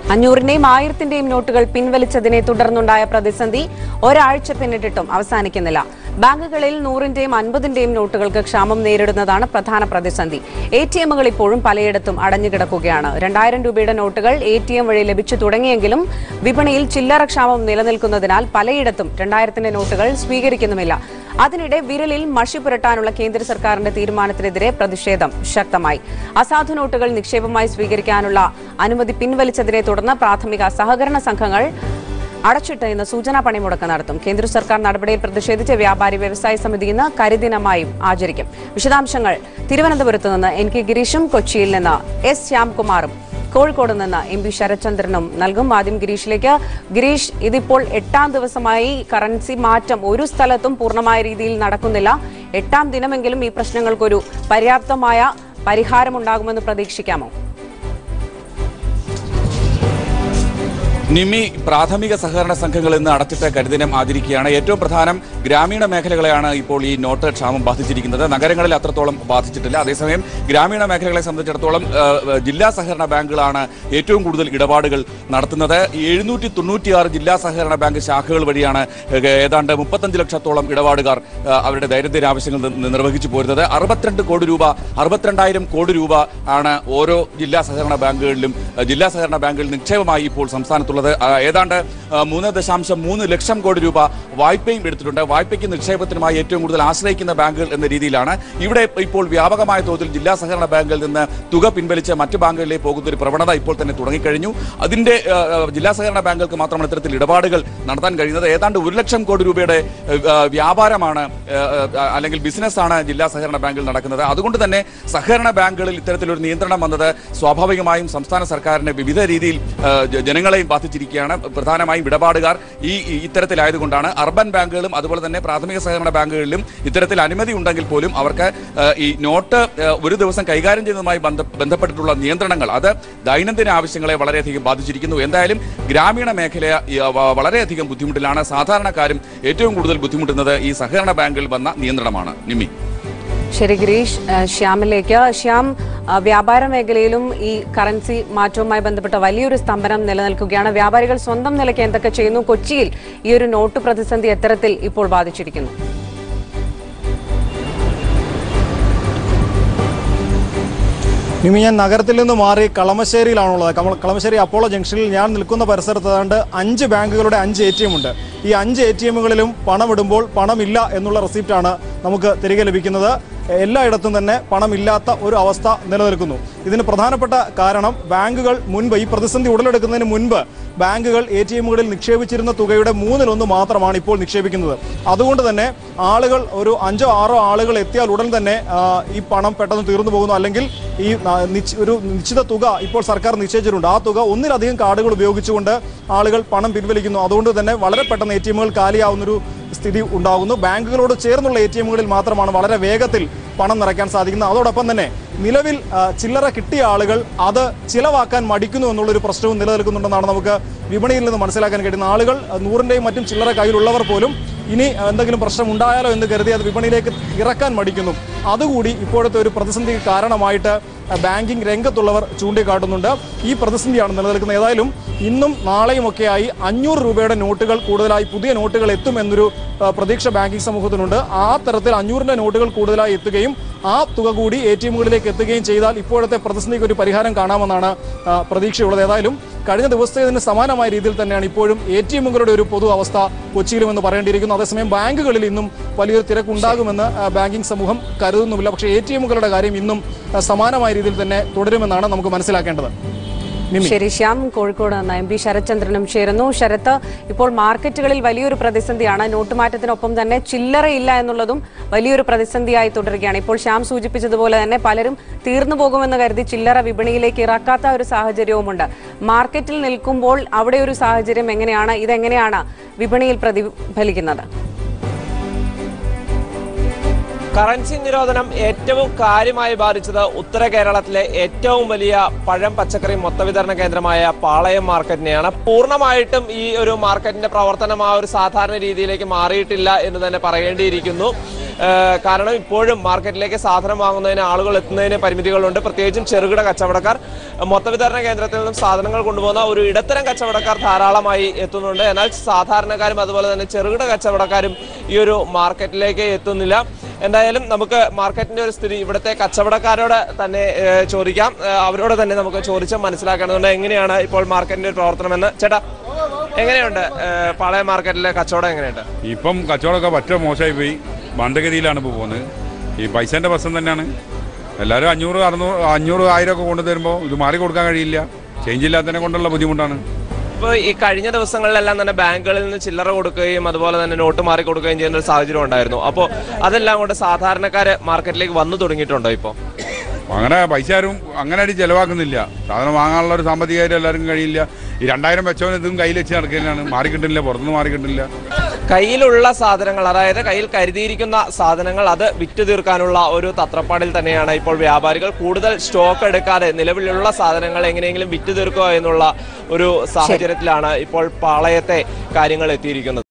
അഞ്ഞൂറിന്റെയും ആയിരത്തിന്റെയും നോട്ടുകൾ പിൻവലിച്ചതിനെ തുടർന്നുണ്ടായ പ്രതിസന്ധി ഒരാഴ്ച പിന്നിട്ടിട്ടും അവസാനിക്കുന്നില്ല ബാങ്കുകളിൽ നൂറിന്റെയും അൻപതിന്റെയും നോട്ടുകൾക്ക് ക്ഷാമം നേരിടുന്നതാണ് പ്രധാന പ്രതിസന്ധി എ ടി എമ്മുകൾ ഇപ്പോഴും പലയിടത്തും അടഞ്ഞുകിടക്കുകയാണ് രണ്ടായിരം രൂപയുടെ നോട്ടുകൾ എ ടി എം വഴി ലഭിച്ചു തുടങ്ങിയെങ്കിലും വിപണിയിൽ ചില്ലറ ക്ഷാമം നിലനിൽക്കുന്നതിനാൽ പലയിടത്തും രണ്ടായിരത്തിന്റെ നോട്ടുകൾ സ്വീകരിക്കുന്നുമില്ല അതിനിടെ വിരലിൽ മഷി പുരട്ടാനുള്ള കേന്ദ്ര സർക്കാരിന്റെ തീരുമാനത്തിനെതിരെ പ്രതിഷേധം ശക്തമായി അസാധു നോട്ടുകൾ നിക്ഷേപമായി സ്വീകരിക്കാനുള്ള അനുമതി പിൻവലിച്ചതിനെ തുടർന്ന് പ്രാഥമിക സഹകരണ സംഘങ്ങൾ അടച്ചിട്ട് ഇന്ന് സൂചനാ പണിമുടക്ക് നടത്തും കേന്ദ്ര സർക്കാർ നടപടിയിൽ പ്രതിഷേധിച്ച് വ്യാപാരി വ്യവസായ സമിതി ഇന്ന് കരിദിനമായും ആചരിക്കും വിശദാംശങ്ങൾ തിരുവനന്തപുരത്ത് നിന്ന് എൻ കെ ഗിരീഷും കൊച്ചിയിൽ നിന്ന് എസ് ശ്യാംകുമാറും കോഴിക്കോട് നിന്ന് എം പി ശരത്ചന്ദ്രനും നൽകും ആദ്യം ഗിരീഷിലേക്ക് ഗിരീഷ് ഇതിപ്പോൾ എട്ടാം ദിവസമായി കറൻസി മാറ്റം ഒരു സ്ഥലത്തും പൂർണ്ണമായ രീതിയിൽ നടക്കുന്നില്ല എട്ടാം ദിനമെങ്കിലും ഈ പ്രശ്നങ്ങൾക്കൊരു പര്യാപ്തമായ പരിഹാരമുണ്ടാകുമെന്ന് പ്രതീക്ഷിക്കാമോ നിമി പ്രാഥമിക സഹകരണ സംഘങ്ങൾ ഇന്ന് അടച്ചിട്ട് കരിദിനം ആചരിക്കുകയാണ് ഏറ്റവും പ്രധാനം ഗ്രാമീണ മേഖലകളെയാണ് ഇപ്പോൾ ഈ നോട്ട് ക്ഷാമം ബാധിച്ചിരിക്കുന്നത് നഗരങ്ങളിൽ അത്രത്തോളം ബാധിച്ചിട്ടില്ല അതേസമയം ഗ്രാമീണ മേഖലകളെ സംബന്ധിച്ചിടത്തോളം ആ, ജില്ലാ സഹകരണ ബാങ്കുകളാണ് ഏറ്റവും കൂടുതൽ ഇടപാടുകൾ നടത്തുന്നത് എഴുന്നൂറ്റി തൊണ്ണൂറ്റിയാറ് ജില്ലാ സഹകരണ ബാങ്ക് ശാഖകൾ വഴിയാണ് ഏ, ഏതാണ്ട് മുപ്പത്തഞ്ച് ലക്ഷത്തോളം ഇടപാടുകാർ ആ, അവരുടെ ദൈനംദിന ആവശ്യങ്ങൾ നി- നിർവഹിച്ചു പോരുന്നത് അറുപത്തിരണ്ട് കോടി രൂപ അറുപത്തിരണ്ടായിരം കോടി രൂപ ആണ് ഓരോ ജില്ലാ സഹകരണ ബാങ്കുകളിലും ആ, ജില്ലാ സഹകരണ ബാങ്കുകളിൽ നിക്ഷേപമായി ഇപ്പോൾ സംസ്ഥാനത്തുള്ളത് ആ, ഏതാണ്ട് ആ, മൂന്ന് ദശാംശം മൂന്ന് ലക്ഷം കോടി രൂപ വായ്പയും എടുത്തിട്ടുണ്ട് വായ്പയ്ക്ക് നിക്ഷേപത്തിനുമായി ഏറ്റവും കൂടുതൽ ആശ്രയിക്കുന്ന ബാങ്കുകൾ എന്ന രീതിയിലാണ് ഇവിടെ ഇപ്പോൾ വ്യാപകമായ തോതിൽ ജില്ലാ സഹകരണ ബാങ്കുകളിൽ നിന്ന് തുക പിൻവലിച്ച് മറ്റ് ബാങ്കുകളിലേക്ക് പോകുന്ന ഒരു പ്രവണത ഇപ്പോൾ തന്നെ തുടങ്ങിക്കഴിഞ്ഞു അതിന്റെ ആ, ആ, ജില്ലാ സഹകരണ ബാങ്കുകൾക്ക് മാത്രമാണ് ഇത്തരത്തിൽ ഇടപാടുകൾ നടത്താൻ കഴിയുന്നത് ഏതാണ്ട് ഒരു ലക്ഷം കോടി രൂപയുടെ ആ, വ്യാപാരമാണ് ആ, ആ, അല്ലെങ്കിൽ ബിസിനസ്സാണ് ജില്ലാ സഹകരണ ബാങ്കിൽ നടക്കുന്നത് അതുകൊണ്ട് തന്നെ സഹകരണ ബാങ്കുകളിൽ ഇത്തരത്തിലൊരു നിയന്ത്രണം വന്നത് സ്വാഭാവികമായും സംസ്ഥാന സർക്കാരിനെ വിവിധ രീതിയിൽ ആ, ജ- ജനങ്ങളെയും ബാധിച്ചിരിക്കുകയാണ് പ്രധാനമായും ഇടപാടുകാർ ഈ ഈ- ഇത്തരത്തിലായതുകൊണ്ടാണ് അർബൻ ബാങ്കുകളും അതുപോലെ തന്നെ പ്രാഥമിക സഹകരണ ബാങ്കുകളിലും ഇത്തരത്തിൽ അനുമതി ഉണ്ടെങ്കിൽ പോലും അവർക്ക് ആ, ഈ നോട്ട് ആ, ഒരു ദിവസം കൈകാര്യം ചെയ്യുന്നതുമായി ബന്ധ- ബന്ധപ്പെട്ടിട്ടുള്ള നിയന്ത്രണങ്ങൾ അത് ദൈനംദിന ആവശ്യങ്ങളെ വളരെയധികം ബാധിച്ചിരിക്കുന്നു എന്തായാലും ഗ്രാമീണ മേഖല ഈ, വ- വളരെയധികം ബുദ്ധിമുട്ടിലാണ് സാധാരണക്കാരും ഏറ്റവും കൂടുതൽ ബുദ്ധിമുട്ടുന്നത് ഈ സഹകരണ ബാങ്കുകളിൽ വന്ന നിയന്ത്രണമാണ് നിമ്മി ശരി ഗിരീഷ് ആ, ശ്യാമിലേക്ക് ശ്യാം ആ, വ്യാപാര മേഖലയിലും ഈ കറൻസി മാറ്റവുമായി ബന്ധപ്പെട്ട വലിയൊരു സ്തംഭനം നിലനിൽക്കുകയാണ് വ്യാപാരികൾ സ്വന്തം നിലയ്ക്ക് എന്തൊക്കെ ചെയ്യുന്നു കൊച്ചിയിൽ ഈ ഒരു നോട്ട് പ്രതിസന്ധി എത്തരത്തിൽ ഇപ്പോൾ ബാധിച്ചിരിക്കുന്നു ഇനി ഞാൻ നഗരത്തിൽ നിന്ന് മാറി കളമശ്ശേരിയിലാണുള്ളത് കമ- കളമശ്ശേരി അപ്പോളോ ജംഗ്ഷനിൽ ഞാൻ നിൽക്കുന്ന പരിസരത്ത് ഏതാണ്ട് അഞ്ച് ബാങ്കുകളുടെ അഞ്ച് എ ടി എം ഉണ്ട് ഈ അഞ്ച് എ ടി എമ്മുകളിലും പണമിടുമ്പോൾ പണമില്ല എന്നുള്ള റെസിപ്റ്റാണ് നമുക്ക് തിരികെ ലഭിക്കുന്നത് എല്ലായിടത്തും തന്നെ പണമില്ലാത്ത ഒരു അവസ്ഥ നിലനിൽക്കുന്നു ഇതിന് പ്രധാനപ്പെട്ട കാരണം ബാങ്കുകൾ മുൻപ് ഈ പ്രതിസന്ധി ഉടലെടുക്കുന്നതിന് മുൻപ് ബാങ്കുകൾ എ ടി എമ്മുകളിൽ നിക്ഷേപിച്ചിരുന്ന തുകയുടെ മൂന്നിലൊന്ന് മാത്രമാണ് ഇപ്പോൾ നിക്ഷേപിക്കുന്നത് അതുകൊണ്ട് തന്നെ ആളുകൾ ഒരു അഞ്ചോ ആറോ ആളുകൾ എത്തിയാൽ ഉടൻ തന്നെ ആ, ഈ പണം പെട്ടെന്ന് തീർന്നു പോകുന്നു അല്ലെങ്കിൽ ഈ ആ, നിശ്ച- ഒരു നിശ്ചിത തുക ഇപ്പോൾ സർക്കാർ നിശ്ചയിച്ചിട്ടുണ്ട് ആ തുക ഒന്നിലധികം കാർഡുകൾ ഉപയോഗിച്ചുകൊണ്ട് ആളുകൾ പണം പിൻവലിക്കുന്നു അതുകൊണ്ട് തന്നെ വളരെ പെട്ടെന്ന് എ ടി എമ്മുകൾ കാലിയാവുന്നൊരു സ്ഥിതി ഉണ്ടാകുന്നു ബാങ്കുകളോട് ചേർന്നുള്ള എ ടി എമ്മുകളിൽ മാത്രമാണ് വളരെ വേഗത്തിൽ പണം നിറയ്ക്കാൻ സാധിക്കുന്നത് അതോടൊപ്പം തന്നെ നിലവിൽ ആ, ചില്ലറ കിട്ടിയ ആളുകൾ അത് ചിലവാക്കാൻ മടിക്കുന്നു എന്നുള്ളൊരു പ്രശ്നവും നിലനിൽക്കുന്നുണ്ടെന്നാണ് നമുക്ക് വിപണിയിൽ നിന്ന് മനസ്സിലാക്കാൻ കഴിയുന്ന ആളുകൾ ആ, നൂറിൻ്റെയും മറ്റും ചില്ലറ കയ്യിലുള്ളവർ പോലും ഇനി ആ, എന്തെങ്കിലും പ്രശ്നം ഉണ്ടായാലോ എന്ന് കരുതി അത് വിപണിയിലേക്ക് ഇറക്കാൻ മടിക്കുന്നു അതുകൂടി ഇപ്പോഴത്തെ ഒരു പ്രതിസന്ധിക്ക് കാരണമായിട്ട് ആ, ബാങ്കിംഗ് രംഗത്തുള്ളവർ ചൂണ്ടിക്കാട്ടുന്നുണ്ട് ഈ പ്രതിസന്ധിയാണ് നിലനിൽക്കുന്നത് ഏതായാലും ഇന്നും നാളെയുമൊക്കെയായി അഞ്ഞൂറ് രൂപയുടെ നോട്ടുകൾ കൂടുതലായി പുതിയ നോട്ടുകൾ എത്തും എന്നൊരു ആ, പ്രതീക്ഷ ബാങ്കിംഗ് സമൂഹത്തിനുണ്ട് ആ തരത്തിൽ അഞ്ഞൂറിന്റെ നോട്ടുകൾ കൂടുതലായി എത്തുകയും ആ തുക കൂടി എ ടി എമ്മുകളിലേക്ക് എത്തുകയും ചെയ്താൽ ഇപ്പോഴത്തെ പ്രതിസന്ധിക്ക് ഒരു പരിഹാരം കാണാമെന്നാണ് ആ, പ്രതീക്ഷയുള്ളത് ഏതായാലും കഴിഞ്ഞ ദിവസത്തേതിന് സമാനമായ രീതിയിൽ തന്നെയാണ് ഇപ്പോഴും എ ടി എമ്മുകളുടെ ഒരു പൊതു അവസ്ഥ കൊച്ചിയിലും എന്ന് പറയേണ്ടിയിരിക്കുന്നു അതേസമയം ബാങ്കുകളിൽ ഇന്നും വലിയൊരു തിരക്കുണ്ടാകുമെന്ന് ആ, ബാങ്കിംഗ് സമൂഹം കരുതുന്നുമില്ല പക്ഷേ എ ടി എമ്മുകളുടെ കാര്യം ഇന്നും ആ, സമാനമായ രീതിയിൽ തന്നെ തുടരുമെന്നാണ് നമുക്ക് മനസ്സിലാക്കേണ്ടത് നിമി ശരി ശ്യാം കോഴിക്കോട് നിന്ന് എം പി ശരത്ചന്ദ്രനും ചേരുന്നു ശരത്ത് ഇപ്പോൾ മാർക്കറ്റുകളിൽ വലിയൊരു പ്രതിസന്ധിയാണ് നോട്ട് മാറ്റത്തിനൊപ്പം തന്നെ ചില്ലറയില്ല എന്നുള്ളതും വലിയൊരു പ്രതിസന്ധിയായി തുടരുകയാണ് ഇപ്പോൾ ശ്യാം സൂചിപ്പിച്ചതുപോലെ തന്നെ പലരും തീർന്നു പോകുമെന്ന് കരുതി ചില്ലറ വിപണിയിലേക്ക് ഇറക്കാത്ത ഒരു സാഹചര്യവുമുണ്ട് മാർക്കറ്റിൽ നിൽക്കുമ്പോൾ അവിടെ ഒരു സാഹചര്യം എങ്ങനെയാണ് ഇതെങ്ങനെയാണ് വിപണിയിൽ പ്രതിഫലിക്കുന്നത് കറൻസി നിരോധനം ഏറ്റവും കാര്യമായി ബാധിച്ചത് ഉത്തര കേരളത്തിലെ ഏറ്റവും വലിയ പഴം പച്ചക്കറി മൊത്തവിതരണ കേന്ദ്രമായ പാളയം മാർക്കറ്റിനെയാണ് പൂർണ്ണമായിട്ടും ഈ ഒരു മാർക്കറ്റിന്റെ പ്രവർത്തനം ആ ഒരു സാധാരണ രീതിയിലേക്ക് മാറിയിട്ടില്ല എന്ന് തന്നെ പറയേണ്ടിയിരിക്കുന്നു ഏഹ് കാരണം ഇപ്പോഴും മാർക്കറ്റിലേക്ക് സാധനം വാങ്ങുന്നതിന് ആളുകൾ എത്തുന്നതിന് പരിമിതികളുണ്ട് പ്രത്യേകിച്ചും ചെറുകിട കച്ചവടക്കാർ മൊത്തവിതരണ കേന്ദ്രത്തിൽ നിന്നും സാധനങ്ങൾ കൊണ്ടുപോകുന്ന ഒരു ഇടത്തരം കച്ചവടക്കാർ ധാരാളമായി എത്തുന്നുണ്ട് എന്നാൽ സാധാരണക്കാരും അതുപോലെ തന്നെ ചെറുകിട കച്ചവടക്കാരും ഈ ഒരു മാർക്കറ്റിലേക്ക് എത്തുന്നില്ല എന്തായാലും നമുക്ക് മാർക്കറ്റിന്റെ ഒരു സ്ഥിതി ഇവിടുത്തെ കച്ചവടക്കാരോട് തന്നെ ഏഹ്, ചോദിക്കാം ഏഹ്, അവരോട് തന്നെ നമുക്ക് ചോദിച്ച് മനസ്സിലാക്കേണ്ടതുണ്ട് എങ്ങനെയാണ് ഇപ്പോൾ മാർക്കറ്റിന്റെ ഒരു പ്രവർത്തനമെന്ന് ചേട്ടാ എങ്ങനെയുണ്ട് ഏഹ്, പാളയം മാർക്കറ്റിലെ കച്ചവടം എങ്ങനെയുണ്ട് ഇപ്പം കച്ചവടമൊക്കെ പറ്റ മോശമായി പോയി മന്ദഗതിയിലാണ് ഇപ്പോൾ പോകുന്നത് ഈ പൈസേൻ്റെ പ്രശ്നം തന്നെയാണ് എല്ലാവരും അഞ്ഞൂറ് അറുന്നൂറ് അഞ്ഞൂറ് ആയിരം ഒക്കെ കൊണ്ടു തരുമ്പോൾ ഇത് മാറി കൊടുക്കാൻ കഴിയില്ല ചേഞ്ച് ഇല്ലാത്തതിനെ കൊണ്ടുള്ള ബുദ്ധിമുട്ടാണ് ഇപ്പോൾ ഈ കഴിഞ്ഞ ദിവസങ്ങളിലെല്ലാം തന്നെ ബാങ്കുകളിൽ നിന്ന് ചില്ലറ കൊടുക്കുകയും അതുപോലെ തന്നെ നോട്ട് മാറി കൊടുക്കുകയും ചെയ്യുന്ന ഒരു സാഹചര്യം ഉണ്ടായിരുന്നു അപ്പോൾ അതെല്ലാം കൊണ്ട് സാധാരണക്കാര് മാർക്കറ്റിലേക്ക് വന്നു തുടങ്ങിയിട്ടുണ്ടോ ഇപ്പോൾ അങ്ങനെ പൈസ ആരും അങ്ങനെ ആയിട്ട് ചിലവാക്കുന്നില്ല സാധനം വാങ്ങാനുള്ള ഒരു സാമ്പത്തികമായിട്ട് എല്ലാവർക്കും കഴിയില്ല ഈ രണ്ടായിരം വെച്ചവൻ ഇതും കയ്യിൽ വെച്ച് നടക്കുന്നതാണ് മാറി കിട്ടുന്നില്ല പുറത്തുനിന്ന് മാറി കിട്ടുന്നില്ല കയ്യിലുള്ള സാധനങ്ങൾ അതായത് കയ്യിൽ കരുതിയിരിക്കുന്ന സാധനങ്ങൾ അത് വിറ്റു തീർക്കാനുള്ള ഒരു തത്രപ്പാടിൽ തന്നെയാണ് ഇപ്പോൾ വ്യാപാരികൾ കൂടുതൽ സ്റ്റോക്ക് എടുക്കാതെ നിലവിലുള്ള സാധനങ്ങൾ എങ്ങനെയെങ്കിലും വിറ്റു തീർക്കുക എന്നുള്ള ഒരു സാഹചര്യത്തിലാണ് ഇപ്പോൾ പാളയത്തെ കാര്യങ്ങൾ എത്തിയിരിക്കുന്നത്